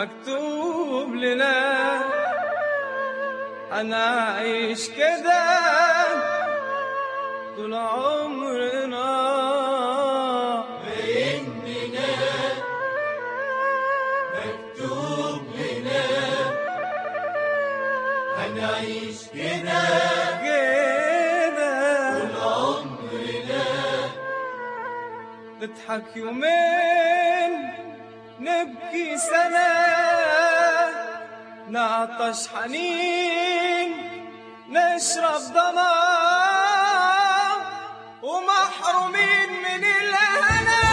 مكتوب لنا هنعيش كده طول عمرنا هنعيش كده كده عمرنا نضحك يومين نبكي سنة نعطش حنين نشرب ضنا ومحرومين من الهنا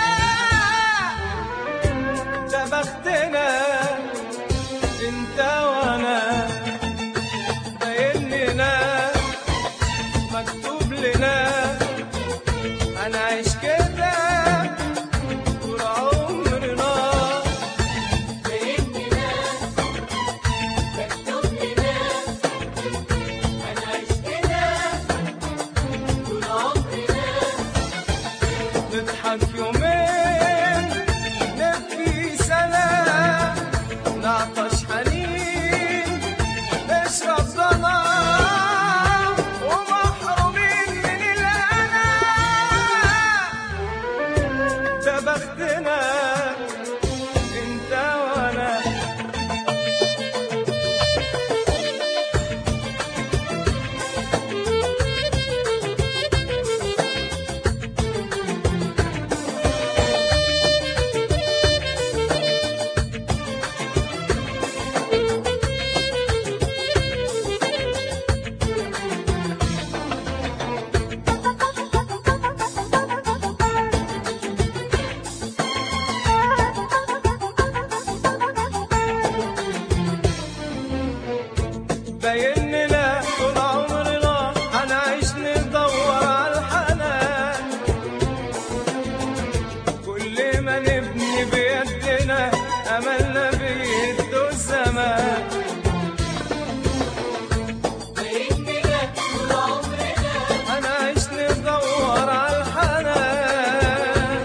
ده بختنا انت وانا باين لنا مكتوب لنا هنعيش كده طول عمرنا بإننا مكتوب لنا هنعيش كده طول عمرنا نضحك يومين نبكي سنة نعطش حنين نشرب ضنا ومحرومين من الهنا ده بختنا انت وانا باين لنا طول عمرنا هنعيش ندور على الحنان كل ما نبني بيدنا املنا بيده الزمان بإننا طول عمرنا هنعيش ندور على الحنان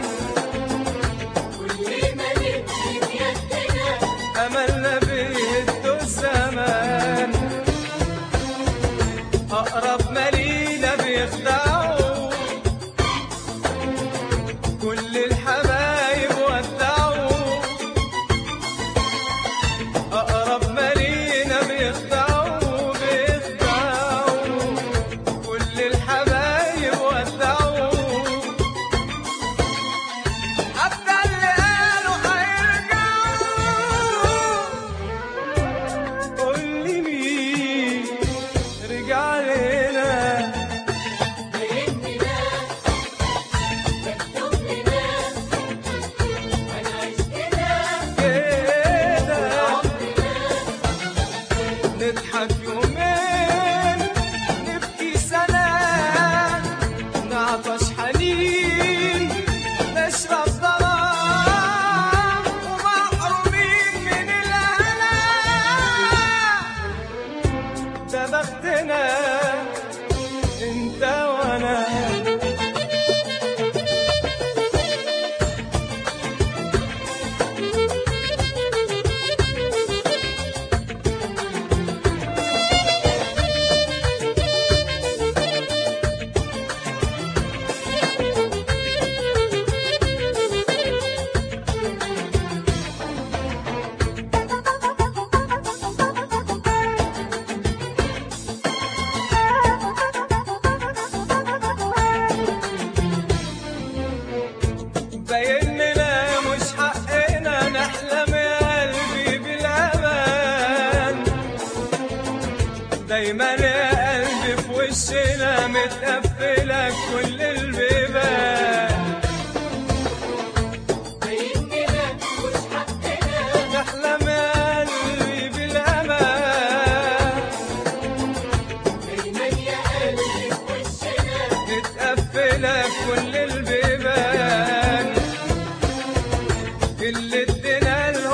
كل ما نبني بيدنا املنا بيده الزمان اقرب مالينا بيخدعوا كل الحبايب ودعوا اقرب مالينا بيخدعوا بيخدعوا كل الحبايب ودعوا حتى اللي قالوا هيرجعوا قول لي مين رجع لنا بإننا مكتوب لنا هنعيش كده كده عمرنا نضحك يومين نبكي سنة نعطش حنين نشرب ظلام ومحرومين من الهنا ده بختنا انت وانا باين لنا مش حقنا نحلم يا قلبي بالامان دايما يا قلبي في وشنا متقفله كل البيبان بإننا مش حقنا نحلم يا قلبي بالامان دايما يا قلبي في وشنا متقفله كل البيبان اللي ادينا